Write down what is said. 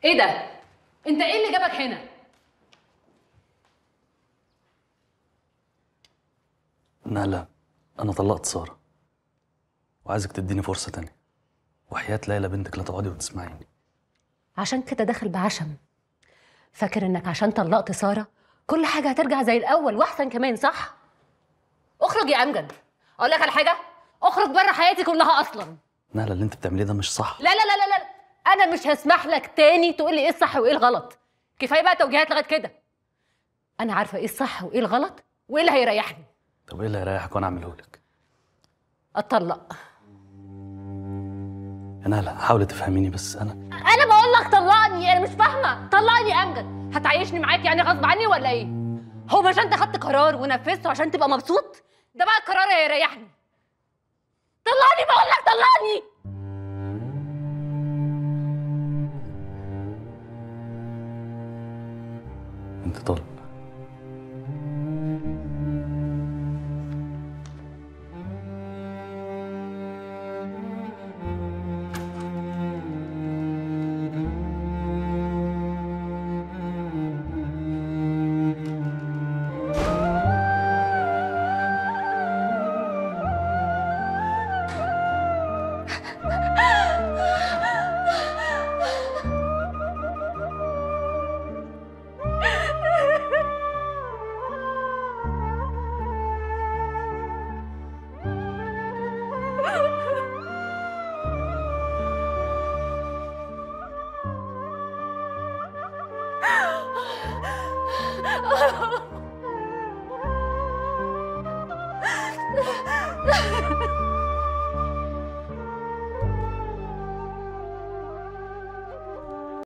ايه ده انت ايه اللي جابك هنا نهلا انا طلقت ساره وعايزك تديني فرصه تانية وحياه ليلى بنتك لا تقعدي وتسمعيني عشان كده داخل بعشم فاكر انك عشان طلقت ساره كل حاجه هترجع زي الاول واحسن كمان صح اخرج يا امجد اقول لك على حاجه اخرج بره حياتي كلها اصلا نهلا اللي انت بتعمليه ده مش صح لا لا لا لا لا انا مش هسمح لك تاني تقول لي ايه الصح وايه الغلط كفايه بقى توجيهات لغايه كده انا عارفه ايه الصح وايه الغلط وايه اللي هيريحني طب ايه اللي هيريحك وانا اعمله لك اتطلق يا نهلا حاولي تفهميني بس انا انا بقول لك طلقني انا مش فاهمه طلقني يا امجد هتعيشني معاك يعني غصب عني ولا ايه هو مش انت خدت قرار ونفذته عشان تبقى مبسوط ده بقى القرار هيريحني طلقني بقول لك طلقني انت طالب